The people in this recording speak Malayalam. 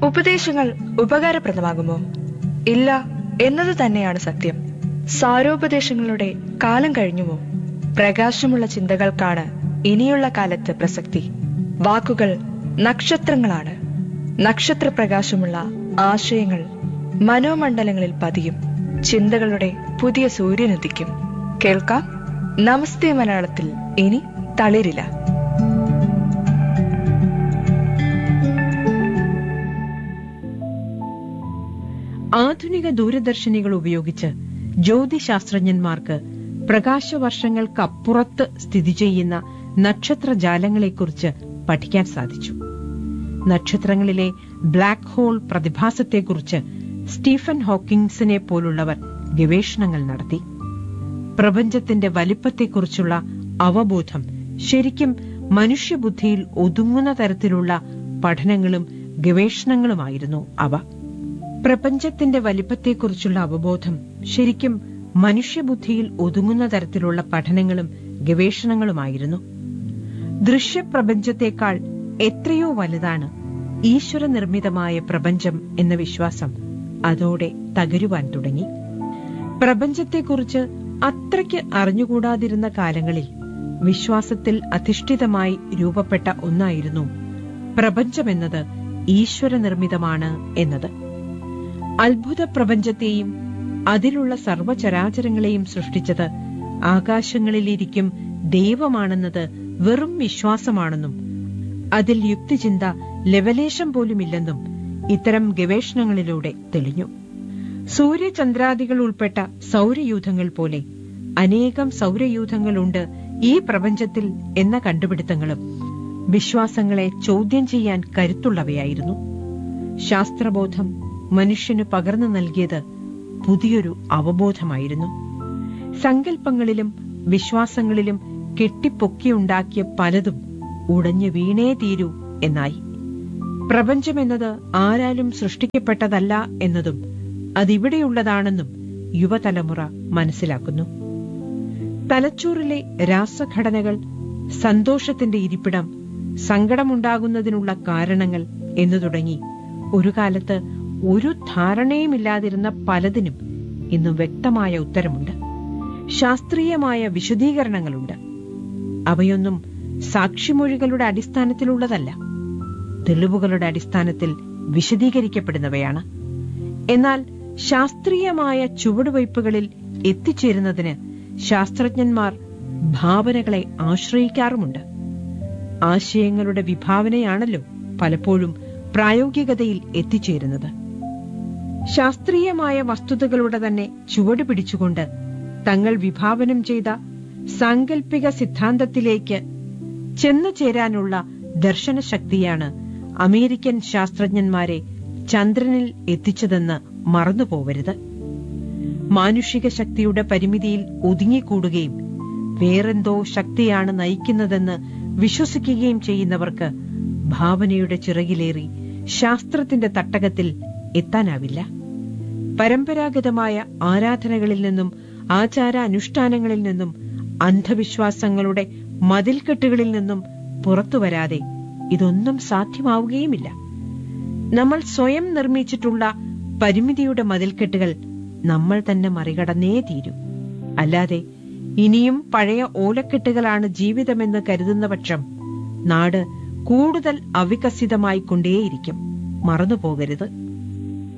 ഉപദേശങ്ങൾ ഉപകാരപ്രദമാകുമോ ഇല്ല എന്നത് തന്നെയാണ് സത്യം സാരോപദേശങ്ങളുടെ കാലം കഴിഞ്ഞുമോ പ്രകാശമുള്ള ചിന്തകൾക്കാണ് ഇനിയുള്ള കാലത്ത് പ്രസക്തി വാക്കുകൾ നക്ഷത്രങ്ങളാണ് നക്ഷത്രപ്രകാശമുള്ള ആശയങ്ങൾ മനോമണ്ഡലങ്ങളിൽ പതിയും ചിന്തകളുടെ പുതിയ സൂര്യനുദിക്കും കേൾക്കാം നമസ്തേ മലയാളത്തിൽ ഇനി തളിരില്ല ആധുനിക ദൂരദർശിനികൾ ഉപയോഗിച്ച് ജ്യോതിശാസ്ത്രജ്ഞന്മാർക്ക് പ്രകാശവർഷങ്ങൾക്കപ്പുറത്ത് സ്ഥിതി ചെയ്യുന്ന നക്ഷത്രജാലങ്ങളെക്കുറിച്ച് പഠിക്കാൻ സാധിച്ചു നക്ഷത്രങ്ങളിലെ ബ്ലാക്ക് ഹോൾ പ്രതിഭാസത്തെക്കുറിച്ച് സ്റ്റീഫൻ ഹോക്കിങ്സിനെ പോലുള്ളവർ ഗവേഷണങ്ങൾ നടത്തി പ്രപഞ്ചത്തിന്റെ വലിപ്പത്തെക്കുറിച്ചുള്ള അവബോധം ശരിക്കും മനുഷ്യബുദ്ധിയിൽ ഒതുങ്ങുന്ന തരത്തിലുള്ള പഠനങ്ങളും ഗവേഷണങ്ങളുമായിരുന്നു അവ പ്രപഞ്ചത്തിന്റെ വലിപ്പത്തെക്കുറിച്ചുള്ള അവബോധം ശരിക്കും മനുഷ്യബുദ്ധിയിൽ ഒതുങ്ങുന്ന തരത്തിലുള്ള പഠനങ്ങളും ഗവേഷണങ്ങളുമായിരുന്നു ദൃശ്യപ്രപഞ്ചത്തെക്കാൾ എത്രയോ വലുതാണ് ഈശ്വര നിർമ്മിതമായ പ്രപഞ്ചം എന്ന വിശ്വാസം അതോടെ തകരുവാൻ തുടങ്ങി പ്രപഞ്ചത്തെക്കുറിച്ച് അത്രയ്ക്ക് അറിഞ്ഞുകൂടാതിരുന്ന കാലങ്ങളിൽ വിശ്വാസത്തിൽ അധിഷ്ഠിതമായി രൂപപ്പെട്ട ഒന്നായിരുന്നു പ്രപഞ്ചമെന്നത് ഈശ്വര നിർമ്മിതമാണ് എന്നത് അത്ഭുത പ്രപഞ്ചത്തെയും അതിലുള്ള സർവചരാചരങ്ങളെയും സൃഷ്ടിച്ചത് ആകാശങ്ങളിലിരിക്കും ദൈവമാണെന്നത് വെറും വിശ്വാസമാണെന്നും അതിൽ യുക്തിചിന്ത ലവലേശം പോലുമില്ലെന്നും ഇത്തരം ഗവേഷണങ്ങളിലൂടെ തെളിഞ്ഞു സൂര്യചന്ദ്രാദികൾ ഉൾപ്പെട്ട സൗരയൂഥങ്ങൾ പോലെ അനേകം സൗരയൂഥങ്ങളുണ്ട് ഈ പ്രപഞ്ചത്തിൽ എന്ന കണ്ടുപിടുത്തങ്ങളും വിശ്വാസങ്ങളെ ചോദ്യം ചെയ്യാൻ കരുത്തുള്ളവയായിരുന്നു ശാസ്ത്രബോധം മനുഷ്യന് പകർന്നു നൽകിയത് പുതിയൊരു അവബോധമായിരുന്നു സങ്കല്പങ്ങളിലും വിശ്വാസങ്ങളിലും കെട്ടിപ്പൊക്കിയുണ്ടാക്കിയ പലതും ഉടഞ്ഞു വീണേ തീരൂ എന്നായി പ്രപഞ്ചമെന്നത് ആരാലും സൃഷ്ടിക്കപ്പെട്ടതല്ല എന്നതും അതിവിടെയുള്ളതാണെന്നും യുവതലമുറ മനസ്സിലാക്കുന്നു തലച്ചോറിലെ രാസഘടനകൾ സന്തോഷത്തിന്റെ ഇരിപ്പിടം സങ്കടമുണ്ടാകുന്നതിനുള്ള കാരണങ്ങൾ എന്നു തുടങ്ങി ഒരു കാലത്ത് ഒരു ധാരണയുമില്ലാതിരുന്ന പലതിനും ഇന്ന് വ്യക്തമായ ഉത്തരമുണ്ട് ശാസ്ത്രീയമായ വിശദീകരണങ്ങളുണ്ട് അവയൊന്നും സാക്ഷിമൊഴികളുടെ അടിസ്ഥാനത്തിലുള്ളതല്ല തെളിവുകളുടെ അടിസ്ഥാനത്തിൽ വിശദീകരിക്കപ്പെടുന്നവയാണ് എന്നാൽ ശാസ്ത്രീയമായ ചുവടുവയ്പ്പുകളിൽ എത്തിച്ചേരുന്നതിന് ശാസ്ത്രജ്ഞന്മാർ ഭാവനകളെ ആശ്രയിക്കാറുമുണ്ട് ആശയങ്ങളുടെ വിഭാവനയാണല്ലോ പലപ്പോഴും പ്രായോഗികതയിൽ എത്തിച്ചേരുന്നത് ശാസ്ത്രീയമായ വസ്തുതകളുടെ തന്നെ ചുവട് പിടിച്ചുകൊണ്ട് തങ്ങൾ വിഭാവനം ചെയ്ത സാങ്കല്പിക സിദ്ധാന്തത്തിലേക്ക് ചെന്നു ചേരാനുള്ള ദർശനശക്തിയാണ് അമേരിക്കൻ ശാസ്ത്രജ്ഞന്മാരെ ചന്ദ്രനിൽ എത്തിച്ചതെന്ന് മറന്നുപോവരുത് മാനുഷിക ശക്തിയുടെ പരിമിതിയിൽ ഒതുങ്ങിക്കൂടുകയും വേറെന്തോ ശക്തിയാണ് നയിക്കുന്നതെന്ന് വിശ്വസിക്കുകയും ചെയ്യുന്നവർക്ക് ഭാവനയുടെ ചിറകിലേറി ശാസ്ത്രത്തിന്റെ തട്ടകത്തിൽ എത്താനാവില്ല പരമ്പരാഗതമായ ആരാധനകളിൽ നിന്നും ആചാര അനുഷ്ഠാനങ്ങളിൽ നിന്നും അന്ധവിശ്വാസങ്ങളുടെ മതിൽക്കെട്ടുകളിൽ നിന്നും പുറത്തുവരാതെ ഇതൊന്നും സാധ്യമാവുകയുമില്ല നമ്മൾ സ്വയം നിർമ്മിച്ചിട്ടുള്ള പരിമിതിയുടെ മതിൽക്കെട്ടുകൾ നമ്മൾ തന്നെ മറികടന്നേ തീരൂ അല്ലാതെ ഇനിയും പഴയ ഓലക്കെട്ടുകളാണ് ജീവിതമെന്ന് കരുതുന്ന പക്ഷം നാട് കൂടുതൽ അവികസിതമായി കൊണ്ടേയിരിക്കും മറന്നുപോകരുത്